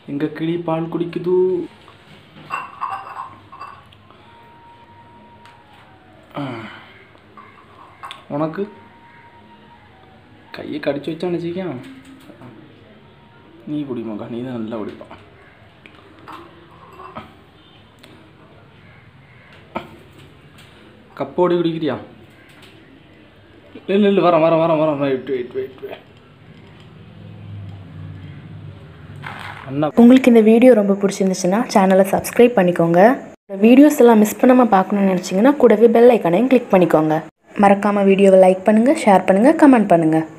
எங்க கிளி பால் குடிக்குது ஆ. உனக்கு கையை கடிச்சு வச்சான்னு வச்சுக்கோ நீ குடிமாக்கா நீ தான் நல்லா குடிப்பான் கப்போடி குடிக்கிறியா இல்லை இல்லை வரேன் வரேன் வரேன் வரேன் வெயிட் வெயிட் வெயிட் வெயிட் அண்ணா உங்களுக்கு இந்த வீடியோ ரொம்ப பிடிச்சிருந்துச்சுன்னா சேனலை சப்ஸ்கிரைப் பண்ணிக்கோங்க வீடியோஸ் எல்லாம் மிஸ் பண்ணாமல் பார்க்கணும்னு நினச்சிங்கன்னா கூடவே பெல் ஐக்கானையும் கிளிக் பண்ணிக்கோங்க மறக்காமல் வீடியோவை லைக் பண்ணுங்கள் ஷேர் பண்ணுங்கள் கமெண்ட் பண்ணுங்கள்